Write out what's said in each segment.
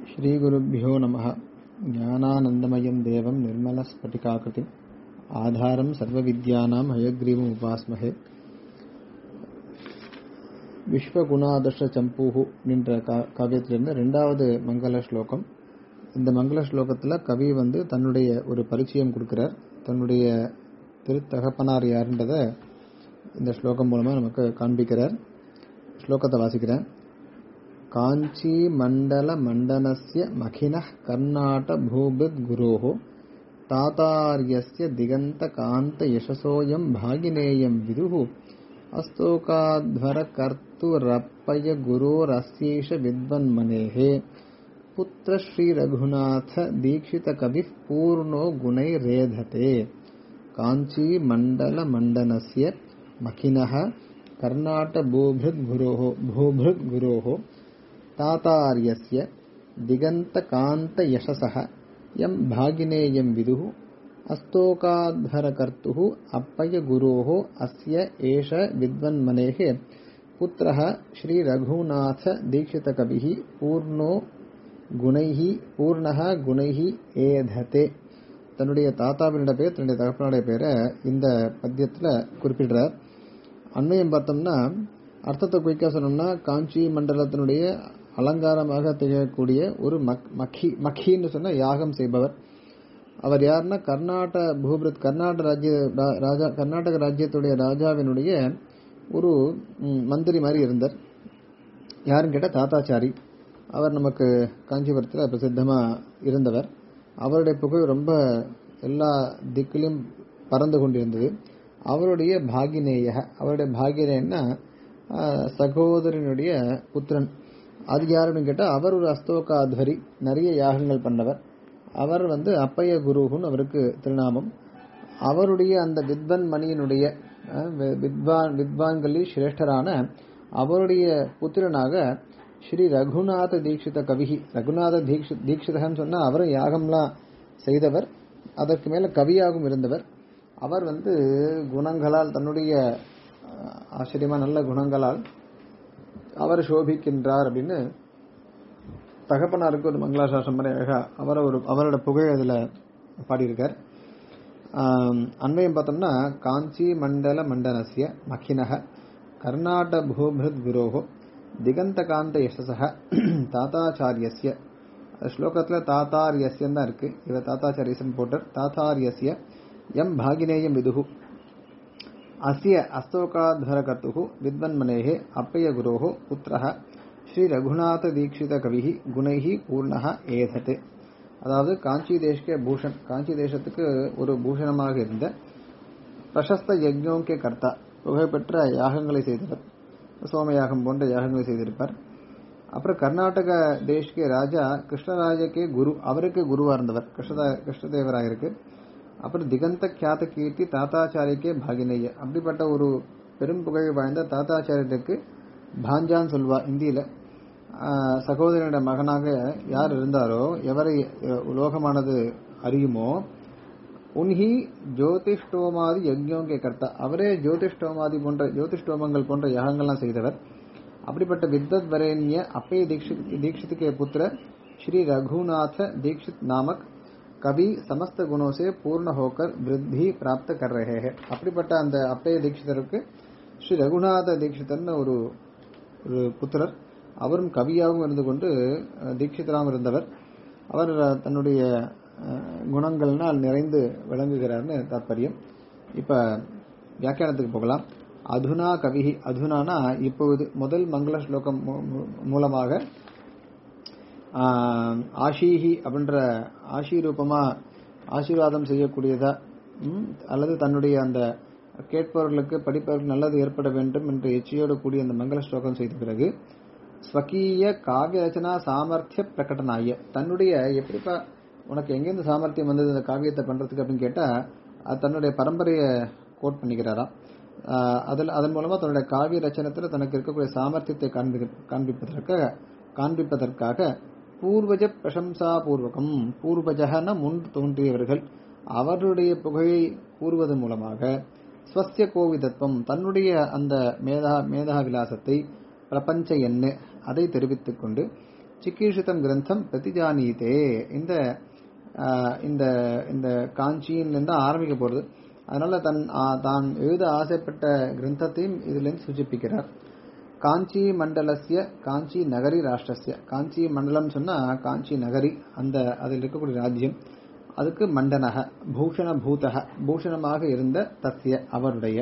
श्रीगुरुभ्यो नमः ज्ञानानन्दमयं देवं निर्मलस्फटिकाकृतिम् आधारं सर्वविद्यानां हयग्रीवम् उपास्महे விஸ்வகுணாதர்ஷ சம்பூஹு என்ற காவியத்திலிருந்து ரெண்டாவது மங்கள ஸ்லோகம் இந்த மங்கள ஸ்லோகத்தில் கவி வந்து தன்னுடைய ஒரு பரிச்சயம் கொடுக்கிறார் தன்னுடைய திருத்தகப்பனார் யாருன்றத இந்த ஸ்லோகம் மூலமாக நமக்கு காண்பிக்கிறார் ஸ்லோகத்தை வாசிக்கிறேன் காஞ்சி மண்டல மண்டனஸ்ய மகின கர்நாட பூபித் குரோஹோ தாத்தாரியஸ்ய திகந்த காந்த யசசோயம் பாகினேயம் விதுஹு अस्तोकाध्वरकर्तुरप्पय गुरोरस्यैष विद्वन्मनेः पुत्र श्रीरघुनाथ दीक्षितकविः पूर्णो गुणैरेधते काञ्चीमण्डलमण्डनस्य मखिनः कर्णाटभूभृद्गुरोः भूभृद्गुरोः तातार्यस्य दिगन्तकान्तयशसः यं भागिनेयं विदुः अस्तोकाध्वरकर्तुः अप्पयगुरोः अस्य एष विद्वन्मनेः पुत्रः श्रीरघुनाथ दीक्षितकविः पूर्णो குணைஹி பூர்ணஹ குணைஹி ஏததே தன்னுடைய தாத்தாவினுடைய பேர் தன்னுடைய தகப்பனுடைய பேரை இந்த பத்தியத்தில் குறிப்பிடுறார் அண்மையம் பார்த்தோம்னா அர்த்தத்தை குயிக்காக சொன்னோம்னா காஞ்சி மண்டலத்தினுடைய அலங்காரமாக திகழக்கூடிய ஒரு மக் மக்கி மக்கின்னு சொன்ன யாகம் செய்பவர் அவர் யாருன்னா கர்நாட பூபிரத் கர்நாடக ராஜ்ய ராஜா கர்நாடக ராஜ்யத்துடைய ராஜாவினுடைய ஒரு மந்திரி மாதிரி இருந்தார் யாருன்னு கேட்டால் தாத்தாச்சாரி அவர் நமக்கு காஞ்சிபுரத்தில் பிரசித்தமாக இருந்தவர் அவருடைய புகழ் ரொம்ப எல்லா திக்கிலும் பறந்து கொண்டிருந்தது அவருடைய பாகினேய அவருடைய பாகினேன்னா சகோதரனுடைய புத்திரன் அது யாருன்னு கேட்டால் அவர் ஒரு அஸ்தோகாத்வரி நிறைய யாகங்கள் பண்ணவர் அவர் வந்து அப்பைய குருகுன்னு அவருக்கு திருநாமம் அவருடைய அந்த வித்வன் மணியினுடைய வித்வான் வித்வான்களில் சிரேஷ்டரான அவருடைய புத்திரனாக ஸ்ரீ ரகுநாத தீட்சித கவிஹி ரகுநாத தீட்சி தீட்சிதகன்னு சொன்னால் அவரும் யாகம்லாம் செய்தவர் அதற்கு மேலே கவியாகவும் இருந்தவர் அவர் வந்து குணங்களால் தன்னுடைய ஆச்சரியமாக நல்ல குணங்களால் அவர் சோபிக்கின்றார் அப்படின்னு தகப்பனாருக்கு ஒரு மங்களாசாசம் மாதிரி அழகா அவரை ஒரு அவரோட புகழ் அதில் பாடியிருக்கார் அன்வயம் பார்த்தோம்னா காஞ்சி மண்டல மண்டனசிய மகினக கர்நாட பூபிருத் குரோகோ திகந்த காந்த யசசக தாத்தாச்சாரியஸ்ய ஸ்லோகத்தில் தாத்தாரியஸ்யன் தான் இருக்கு இவர் தாத்தாச்சாரியசன் போட்டார் தாத்தாரியஸ்ய எம் பாகினேயம் விதுகு அஸ்ய அஸ்தோகாத்வரகர்த்து வித்வன்மனேः அப்பய குரோः புத்திரः ஸ்ரீ ரகுநாத தீட்சித கவிஹி குணைஹி பூர்ணஹ ஏதத்து அதாவது காஞ்சி தேஷ்கே பூஷன் காஞ்சி தேசத்துக்கு ஒரு பூஷணமாக இருந்த பிரசஸ்த யஜ்ஞோங்கே கர்த்தா புகழ்பெற்ற யாகங்களை செய்தவர் சோமயாகம் போன்ற யாகங்களை செய்திருப்பார் அப்புறம் கர்நாடக தேஷ்கே ராஜா கிருஷ்ணராஜக்கே குரு அவருக்கு குருவா இருந்தவர் கிருஷ்ணதா கிருஷ்ணதேவராயருக்கு அப்புறம் திகந்த கியாத கீர்த்தி தாத்தாச்சாரியக்கே பாகினேய அப்படிப்பட்ட ஒரு பெரும் புகழ் வாய்ந்த தாத்தாச்சாரியருக்கு பாஞ்சான்னு சொல்வா இந்தியில சகோதரனுடைய மகனாக யார் இருந்தாரோ எவரை உலோகமானது அறியுமோ உன்ஹி ஜோதிஷ்டோமாதி யஜ்யோங்கே கர்த்தா அவரே ஜோதிஷ்டோமாதி போன்ற ஜோதிஷ்டோமங்கள் போன்ற யாகங்கள்லாம் செய்தவர் அப்படிப்பட்ட வித்வத் வரேண்ய அப்பய தீட்சித் தீட்சித்துக்கே புத்திர ஸ்ரீ ரகுநாத தீட்சித் நாமக் கவி சமஸ்த குணோசே பூர்ண ஹோக்கர் விருத்தி பிராப்த கர் ரஹே அப்படிப்பட்ட அந்த அப்பய தீட்சிதருக்கு ஸ்ரீ ரகுநாத தீட்சிதர்னு ஒரு ஒரு புத்திரர் அவரும் கவியாகவும் இருந்து கொண்டு தீட்சிதராகவும் இருந்தவர் அவர் தன்னுடைய குணங்கள்னால் நிறைந்து விளங்குகிறார்னு தாற்பயம் இப்ப வியாக்கியானத்துக்கு போகலாம் அதுனா கவிஹி அதுனானா இப்பொழுது முதல் மங்கள ஸ்லோகம் மூலமாக ஆஷீஹி அப்படின்ற ஆஷி ரூபமா ஆசீர்வாதம் செய்யக்கூடியதா அல்லது தன்னுடைய அந்த கேட்பவர்களுக்கு படிப்பவர்களுக்கு நல்லது ஏற்பட வேண்டும் என்ற எச்சியோடு கூடிய அந்த மங்கள ஸ்லோகம் செய்த பிறகு ஸ்வகீய காவிய ரச்சனா சாமர்த்திய பிரகடனாய தன்னுடைய எப்படிப்பா உனக்கு எங்கேருந்து சாமர்த்தியம் வந்தது இந்த காவியத்தை பண்றதுக்கு அப்படின்னு கேட்டா தன்னுடைய பரம்பரையை கோட் பண்ணிக்கிறாராம் அதில் அதன் மூலமா தன்னுடைய காவிய ரச்சனத்தில் தனக்கு இருக்கக்கூடிய சாமர்த்தியத்தை காண்பி காண்பிப்பதற்காக காண்பிப்பதற்காக பூர்வஜ பிரசம்சா பூர்வகம் பூர்வஜகன முன் தோன்றியவர்கள் அவருடைய புகழை கூறுவதன் மூலமாக ஸ்வஸ்ய கோவிதத்துவம் தன்னுடைய அந்த மேதா மேதா விலாசத்தை பிரபஞ்ச என்ன அதை தெரிவித்துக் கொண்டு சிக்கீஷிதம் கிரந்தம் பிரதிஜானீதே இந்த ஆஹ், இந்த இந்த காஞ்சியிலிருந்து ஆரம்பிக்க போறது அதனால தன் ஆ- தான் எழுத ஆசைப்பட்ட கிரந்தத்தையும் இதிலிருந்து சூச்சிப்பிக்கிறார் காஞ்சி மண்டலசிய காஞ்சி நகரி ராஷ்டிரஸ்ய காஞ்சி மண்டலம் சொன்னா காஞ்சி நகரி அந்த அதில் இருக்கக்கூடிய ராஜ்யம் அதுக்கு மண்டனக பூஷண பூதக பூஷணமாக இருந்த தஸ்ய அவருடைய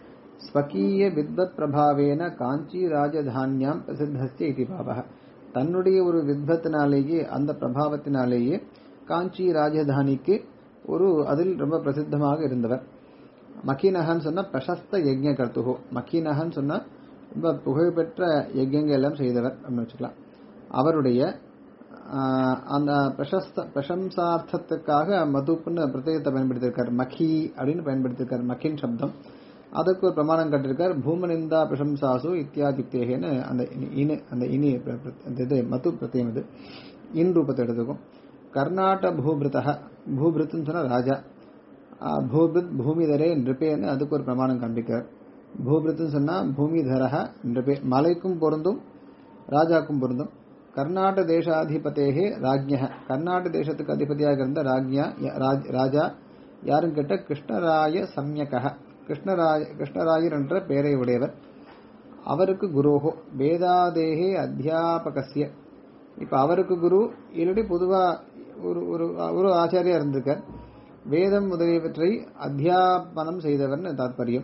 ஸ்வகீய வித்வத் பிரபாவேன காஞ்சி ராஜதானியாம் பிரசித்தஸ்ய இதி பாவக தன்னுடைய ஒரு வித்வத்தினாலேயே அந்த பிரபாவத்தினாலேயே காஞ்சி ராஜதானிக்கு ஒரு அதில் ரொம்ப பிரசித்தமாக இருந்தவர் மக்கினகன் சொன்ன பிரசஸ்த யஜ்ஞ கர்த்துகோ மக்கினகன் சொன்ன ரொம்ப புகழ்பெற்ற யஜ்யங்கள் எல்லாம் செய்தவர் அப்படின்னு வச்சுக்கலாம் அவருடைய ஆஹ், அந்த பிரசஸ்த பிரசம்சார்த்தத்துக்காக மதுப்புன்னு பிரத்யேகத்தை பயன்படுத்தியிருக்கார் மக்கி அப்படின்னு பயன்படுத்தியிருக்கார் மக்கின் சப்தம் அதுக்கு ஒரு பிரமாணம் கட்டிருக்கார் பூமனிந்தா பிரசம்சாசு இத்தியாதித்தேகன்னு அந்த இனி- இனு அந்த இனி பிர- பிர- அந்த இது மது பிரத்தியம் இது இன் ரூபத்தை எடுத்துக்கும் கர்நாட பூபிருத்தக பூபிருத்துன்னு சொன்னா ராஜா ஆஹ், பூபிருத் பூமிதரே நிருபேன்னு அதுக்கு ஒரு பிரமாணம் காண்பிக்கிறார் பூபிருத்துன்னு சொன்னா பூமிதரக நிருபே மலைக்கும் பொருந்தும் ராஜாக்கும் பொருந்தும் கர்நாடக தேசாதிபதேகே ராஜ்ய கர்நாடக தேசத்துக்கு அதிபதியாக இருந்த ராஜ்யா ராஜ்- ராஜா யாரும் கேட்ட கிருஷ்ணராய சம்யக கிருஷ்ணராய கிருஷ்ணராயர் என்ற பெயரை உடையவர் அவருக்கு குருஹோ வேதாதேகே அத்தியாபகசிய இப்ப அவருக்கு குரு இல்லாட்டி பொதுவா ஒரு ஒரு ஒரு ஆச்சாரியா இருந்திருக்கார் வேதம் முதலியவற்றை அத்தியாபனம் செய்தவர்னு தாத்பரியம்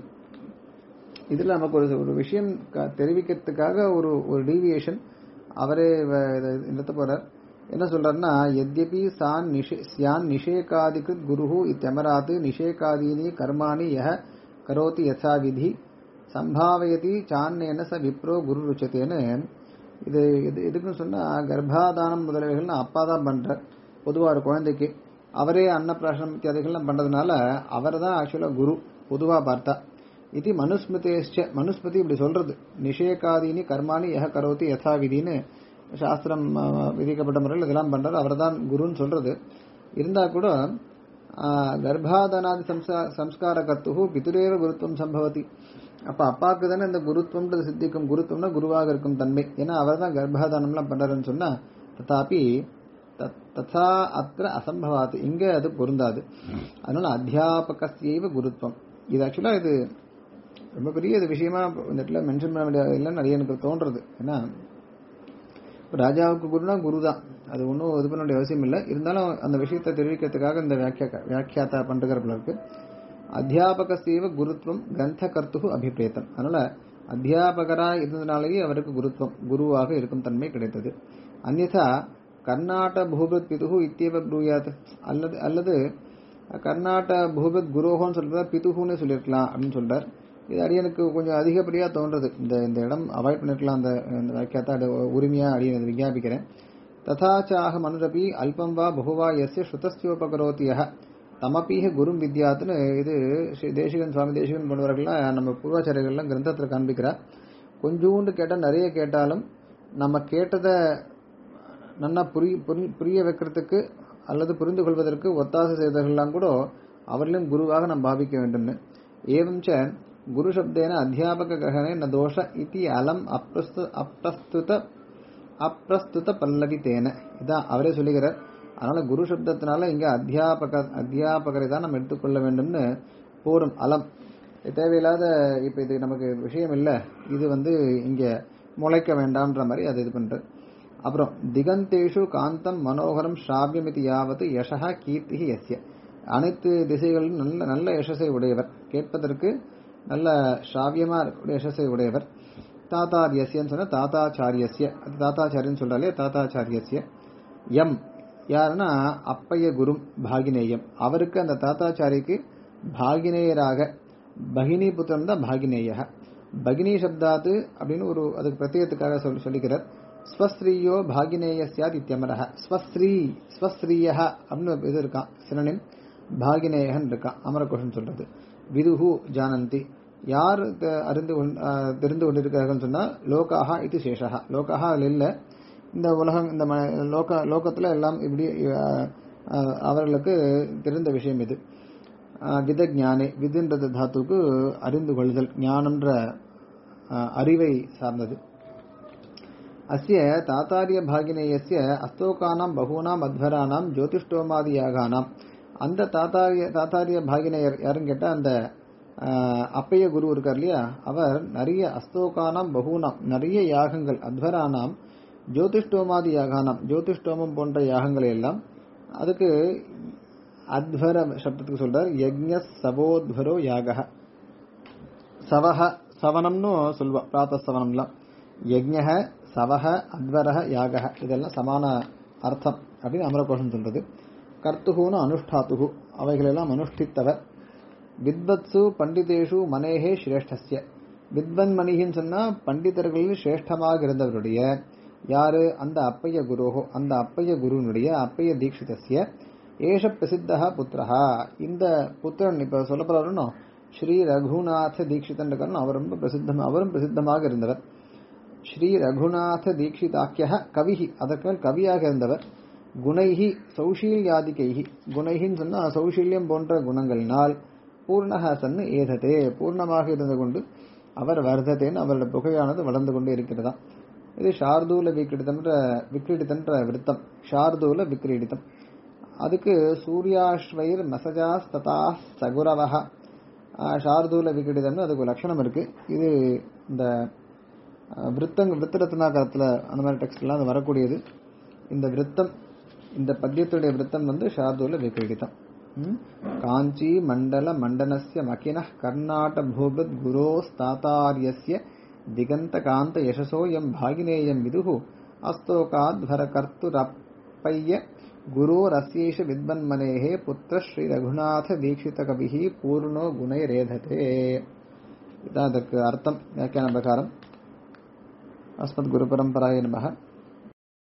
இதுல நமக்கு ஒரு ஒரு விஷயம் க- தெரிவிக்கிறதுக்காக ஒரு ஒரு டீவியேஷன் அவரே வ- இத நிறுத்த போறார் என்ன சொல்றாருன்னா எத்யபி சான் நிஷே சியான் நிஷேகாதிகிருத் குருஹு இத்தியமராத் நிஷேகாதீனி கர்மாணி யஹ கரோதி யசா விதி சம்பாவயதி சான்னேன ச விப்ரோ குரு ருச்சத்தேன்னு இது இது எதுக்குன்னு சொன்னா கர்ப்பாதானம் முதலவைகள்னு அப்பா தான் பண்றார் பொதுவா ஒரு குழந்தைக்கு அவரே அன்னப்பிராசனம் இத்தியாதிகள்லாம் பண்றதுனால அவர் தான் ஆக்சுவலா குரு பொதுவா பார்த்தா இது மனுஸ்மிருதேஷ்ட மனுஸ்மிருதி இப்படி சொல்றது நிஷேகாதீனி கர்மாணி யஹ கரோதி யதா விதின்னு சாஸ்திரம் அஹ், விதிக்கப்பட்ட முறையில் இதெல்லாம் பண்றாரு அவர்தான் குருன்னு சொல்றது இருந்தா கூட ஆஹ், கர்ப்பாதானாதி சம்சா சம்ஸ்கார கத்துகு பிதுரேவ குருத்துவம் சம்பவதி அப்ப அப்பாவுக்கு தானே இந்த குருத்துவம்ன்றது சித்திக்கும் குருத்துவம்னா குருவாக இருக்கும் தன்மை ஏன்னா அவர் தான் கர்ப்பாதானம்லாம் பண்றாருன்னு சொன்னா ததாபி தத்- ததா அத்திர அசம்பவாது இங்க அது பொருந்தாது அதனால அத்தியாபகஸ்யைவ குருத்துவம் இது ஆக்சுவலா இது ரொம்ப பெரிய இது விஷயமா இந்த இடத்துல மென்ஷன் பண்ண வேண்டியது இல்லைன்னு நிறைய எனக்கு தோன்றது ஏன்னா இப்ப ராஜாவுக்கு குருனா குரு தான் அது ஒன்றும் இது பண்ண வேண்டிய அவசியம் இல்லை இருந்தாலும் அந்த விஷயத்தை தெரிவிக்கிறதுக்காக இந்த வியாக்கியா வியாக்கியாத்தா பண்றதுல இருக்கு அத்தியாபகசேவ குருத்துவம் கிரந்த கர்த்து அபிப்பிரேத்தம் அதனால அத்தியாபகரா இருந்ததுனாலேயே அவருக்கு குருத்துவம் குருவாக இருக்கும் தன்மை கிடைத்தது அந்நிதா கர்நாட பூபத் பிதுகு இத்தியவ ப்ரூயாத் அல்லது அல்லது கர்நாட பூபத் குரோகோன்னு சொல்றத பிதுகுன்னு சொல்லியிருக்கலாம் அப்படின்னு சொல்றார் இது அடியனுக்கு கொஞ்சம் அதிகப்படியா தோன்றது இந்த இந்த இடம் அவாய்ட் பண்ணிருக்கலாம் அந்த இந்த வாக்கியத்தை அது உரிமையா அடியன் அதை விஞ்ஞாபிக்கிறேன் ததாச்சாக மனுரபி அல்பம் வா பகுவா எஸ்ய ஸ்ருதஸ்யோபகரோத்தியக தமப்பீக குரும் வித்யாத்னு இது ஸ்ரீ தேசிகன் சுவாமி தேசிகன் போன்றவர்கள்லாம் நம்ம பூர்வாச்சாரியர்கள்லாம் கிரந்தத்தில் காண்பிக்கிறார் கொஞ்சோண்டு கேட்டால் நிறைய கேட்டாலும் நம்ம கேட்டதை நன்னா புரிய புரி- புரிய வைக்கிறதுக்கு அல்லது புரிந்து கொள்வதற்கு ஒத்தாசை செய்தவர்கள்லாம் கூட அவர்களையும் குருவாக நாம் பாவிக்க வேண்டும்னு ஏவஞ்ச குரு சப்தேன அத்தியாபக கிரகணே ந தோஷ இதி அலம் அப்பிரஸ்து அப்பிரஸ்துத அப்பிரஸ்துத பல்லவி தேன இதான் அவரே சொல்லுகிறார் அதனால குரு சப்தத்தினால இங்க அத்தியாபக அத்தியாபகரை தான் நம்ம எடுத்துக்கொள்ள வேண்டும்னு போரும் அலம் இது தேவையில்லாத இப்ப இது நமக்கு விஷயம் இல்ல இது வந்து இங்க முளைக்க வேண்டாம்ன்ற மாதிரி அது இது பண்றது அப்புறம் திகந்தேஷு காந்தம் மனோகரம் ஸ்ராபியம் இது யாவது யசா கீர்த்தி எஸ்ய அனைத்து திசைகளிலும் நல்ல நல்ல யசஸை உடையவர் கேட்பதற்கு நல்ல ஸ்ராவியமா இருக்கக்கூடிய யசஸை உடையவர் தாத்தாரியஸ்யன்னு சொன்னா தாத்தாச்சாரியஸ்ய அது தாத்தாச்சாரியன்னு சொல்றாலே தாத்தாச்சாரியஸ்ய எம் யாருன்னா அப்பைய குரும் பாகினேயம் அவருக்கு அந்த தாத்தாச்சாரிக்கு பாகினேயராக பகினி புத்திரன் தான் பாகினேய பகினி சப்தாத்து அப்படின்னு ஒரு அதுக்கு பிரத்யேகத்துக்காக சொல் சொல்லிக்கிறார் ஸ்வஸ்ரீயோ பாகினேய சியாத் இத்தியமரக ஸ்வஸ்ரீ ஸ்வஸ்ரீய அப்படின்னு இது இருக்கான் சினனிம் பாகினேயகன் இருக்கான் அமரகோஷன் சொல்றது விதுஹு ஜானந்தி யார் த- அறிந்து கொண்- ஆஹ் தெரிந்து கொண்டிருக்கிறார்கள் சொன்னா லோகாஹா இது சேஷா லோகாஹா அதில் இல்லை இந்த உலகம் இந்த ம- லோக லோகத்துல எல்லாம் இப்படி ஆஹ், ஆஹ், அவர்களுக்கு தெரிந்த விஷயம் இது ஆஹ், வித ஞானே விதுன்றது தாத்துக்கு அறிந்து கொள்ளுதல் ஞானம்ன்ற ஆஹ், அறிவை சார்ந்தது அஸ்ய தாத்தாரிய பாகினேயஸ்ய அஸ்தோகானாம் பகூனாம் அத்வரானாம் ஜோதிஷ்டோமாதி யாகானாம் அந்த தாத்தாரிய தாத்தாரிய பாகினேயர் யாருன்னு கேட்டா அந்த ஆஹ், அப்பைய குரு இருக்கார் இல்லையா அவர் நிறைய அஸ்தோகானாம் பகூனாம் நிறைய யாகங்கள் அத்வரானாம் ஜோதிஷ்டோமாதி யாகானாம் ஜோதிஷ்டோமம் போன்ற யாகங்களை எல்லாம் அதுக்கு அத்வர சப்தத்துக்கு சொல்றார் யஜ்ஞ சவோத்வரோ யாக சவஹ சவனம்னு சொல்வா பிராத்த சவனம்லாம் யஜ்ஞ சவஹ அத்வரஹ யாக இதெல்லாம் சமான அர்த்தம் அப்படின்னு அமரகோஷம் சொல்றது கர்த்துகுன்னு அனுஷ்டாத்துகு அவைகளெல்லாம் அனுஷ்டித்தவர் வித்வத்சு பண்டிதேஷு மனேகே சிரேஷ்டஸ்ய வித்வன் மணிகின்னு சொன்னா பண்டிதர்களில் சிரேஷ்டமாக இருந்தவருடைய யாரு அந்த அப்பைய குருஹோ அந்த அப்பைய குருனுடைய அப்பைய தீட்சிதஸ்ய ஏஷ பிரசித்தா புத்திரஹா இந்த புத்திரன் இப்ப சொல்லப்படுறோம் ஸ்ரீ ரகுநாத தீட்சிதன் இருக்காருன்னு அவர் ரொம்ப பிரசித்தம் அவரும் பிரசித்தமாக இருந்தவர் ஸ்ரீ ரகுநாத தீட்சிதாக்கிய கவிஹி அதற்கு மேல் கவியாக இருந்தவர் குணைஹி சௌஷீல்யாதிகைஹி குணைஹின்னு சொன்னா சௌஷீல்யம் போன்ற குணங்களினால் பூர்ணஹாசன் ஏததே பூர்ணமாக இருந்து கொண்டு அவர் வர்த்ததேன்னு அவருடைய புகையானது வளர்ந்து கொண்டே இருக்கிறதா இது ஷார்தூல விக்ரீடிதம்ன்ற விக்ரீடிதன்ற விருத்தம் ஷார்தூல விக்ரீடிதம் அதுக்கு சூர்யாஸ்வைர் மசஜாஸ் ததா சகுரவஹ ஆஹ், ஷார்தூல விக்ரீடிதம்னு அதுக்கு ஒரு லட்சணம் இருக்கு இது இந்த ஆஹ், விருத்தங்க விருத்தரத்னாகரத்துல அந்த மாதிரி டெக்ஸ்ட்லாம் அது வரக்கூடியது இந்த விருத்தம் இந்த பத்தியத்துடைய விருத்தம் வந்து ஷார்தூல விக்ரீடிதம் ம்? காஞ்சி மண்டல மண்டனஸ்ய மகினः கர்நாட பூபத் குரோஸ்தாத்தாரியஸ்ய திகந்த காந்த யசசோயம் பாகினேயம் விதுः அஸ்தோகாத்வர கர்த்துரப்பைய குரோரஸ்யேஷ வித்வன்மனேः புத்திர ஸ்ரீ ரகுநாத தீட்சித கவிः பூர்ணோ குணைரேததே இதான் அதற்கு அர்த்தம் வியாக்கியான பிரகாரம் அஸ்மத் குரு பரம்பராய நமः